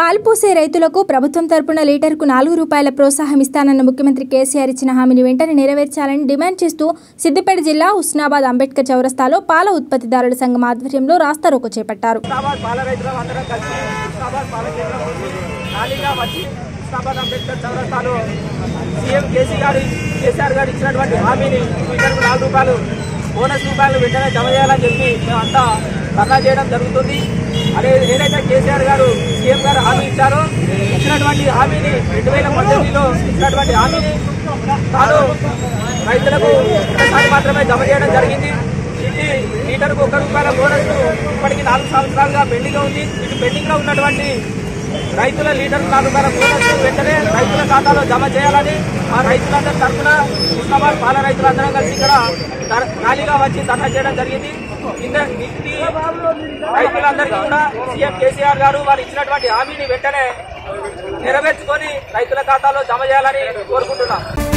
పాలు పోసే రైతులకు ప్రభుత్వం తరపున లీటర్కు నాలుగు రూపాయల ప్రోత్సాహం ఇస్తానన్న ముఖ్యమంత్రి కేసీఆర్ ఇచ్చిన హామీని వెంటనే నెరవేర్చాలని డిమాండ్ చేస్తూ సిద్దిపేట జిల్లా హుస్నాబాద్ అంబేద్కర్ చౌరస్తాలో పాల ఉత్పత్తిదారుల సంఘం ఆధ్వర్యంలో రాస్తారోకో చేపట్టారు హుస్నాబాద్ పాల రైతులం అందరం కలిసి హుస్నాబాద్ పాల కేంద్రం నుంచి ఖాళీగా వచ్చి హుస్నాబాద్ అంబేద్కర్ చౌరస్తాలో సీఎం కేసీ గారు కేసీఆర్ గారు ఇచ్చినటువంటి హామీని లీటర్కు నాలుగు రూపాయలు బోనస్ రూపాయలు వెంటనే జమ చేయాలని చెప్పి మేమంతా ధర్నా చేయడం జరుగుతుంది అదే ఏదైతే కేసీఆర్ గారు సీఎం గారు హామీ ఇచ్చారో ఇచ్చినటువంటి హామీని రెండు వేల పద్దెనిమిదిలో ఇచ్చినటువంటి హామీని తాను రైతులకు ఒకసారి మాత్రమే జమ చేయడం జరిగింది ఇది లీటర్కు ఒక రూపాయల బోనస్ ఇప్పటికి నాలుగు సంవత్సరాలుగా పెండింగ్ ఉంది ఇటు పెండింగ్ లో ఉన్నటువంటి రైతుల లీటర్ నాలుగు రూపాయల బోనస్ వెంటనే రైతుల ఖాతాలో జమ చేయాలని ఆ రైతులందరి తరఫున ఉస్మాబాద్ పాల రైతులందరం కలిసి ఇక్కడ ధర- ఖాళీగా వచ్చి ధర్నా చేయడం జరిగింది కింద ఇంటి రైతులందరికీ కూడా సీఎం కేసీఆర్ గారు వారు ఇచ్చినటువంటి హామీని వెంటనే నెరవేర్చుకొని రైతుల ఖాతాలో జమ చేయాలని కోరుకుంటున్నాం